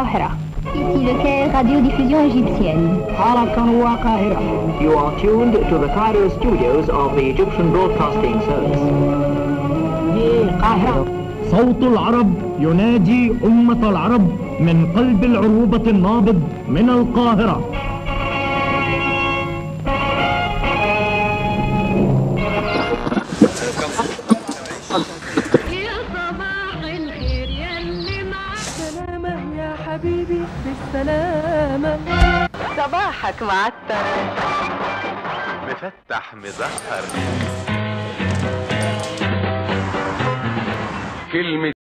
القاهرة Ici le Caire radiodiffusion égyptienne. حركة وقاهرة You are tuned to the Cairo studios of the Egyptian Broadcasting Service. دي القاهرة صوت العرب ينادي أمة العرب من قلب العروبة النابض من القاهرة يا صباح الخير يلي معك سلامة يا حبيبي بالسلامة صباحك معطر مفتح مزهر كلمة